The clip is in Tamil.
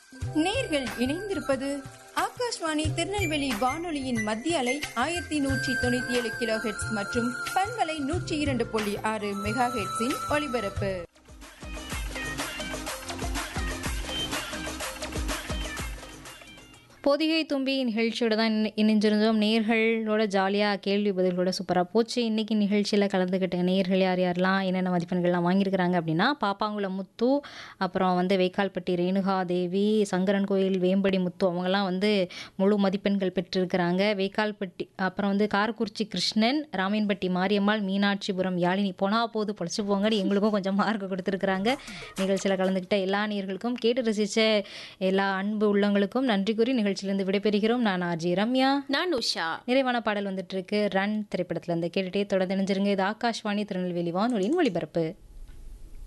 நேர்கள் இணைந்திருப்பது ஆகாஷ்வாணி திருநெல்வேலி வானொலியின் மத்திய அலை ஆயிரத்தி நூற்றி தொண்ணூத்தி ஏழு கிலோ ஹெட்ஸ் மற்றும் பண்பலை நூற்றி இரண்டு புள்ளி ஆறு மெகா ஹெட்ஸின் ஒலிபரப்பு பொதிகை தும்பி நிகழ்ச்சியோட தான் இணை- இணைஞ்சிருந்தோம் நேர்களோட ஜாலியாக கேள்வி பதில்களோட சூப்பராக போச்சு இன்றைக்கி நிகழ்ச்சியில் கலந்துக்கிட்ட நேர்கள் யார் யாரெல்லாம் என்னென்ன மதிப்பெண்கள்லாம் வாங்கியிருக்கிறாங்க அப்படின்னா பாப்பாங்குளம் முத்து அப்புறம் வந்து வைக்கால்பட்டி ரேணுகா தேவி சங்கரன் கோயில் வேம்படி முத்து அவங்கெல்லாம் வந்து முழு மதிப்பெண்கள் பெற்றிருக்கிறாங்க வைக்கால்பட்டி அப்புறம் வந்து காரக்குறிச்சி கிருஷ்ணன் ராமீன்பட்டி மாரியம்மாள் மீனாட்சிபுரம் யாழினி போனா போது பொழைச்சு போங்கன்னு எங்களுக்கும் கொஞ்சம் மார்க் கொடுத்துருக்குறாங்க நிகழ்ச்சியில் கலந்துக்கிட்ட எல்லா நேர்களுக்கும் கேட்டு ரசித்த எல்லா அன்பு உள்ளங்களுக்கும் நன்றி கூறி நிகழ்ச்சியிலிருந்து விடைபெறுகிறோம் நான் ஆர்ஜி ரம்யா நான் உஷா நிறைவான பாடல் வந்துட்டு இருக்கு ரன் திரைப்படத்துல இருந்து கேட்டுட்டே தொடர்ந்து இணைஞ்சிருங்க இது ஆகாஷ்வாணி திருநெல்வேலி வானொலியின் ஒளிபரப்பு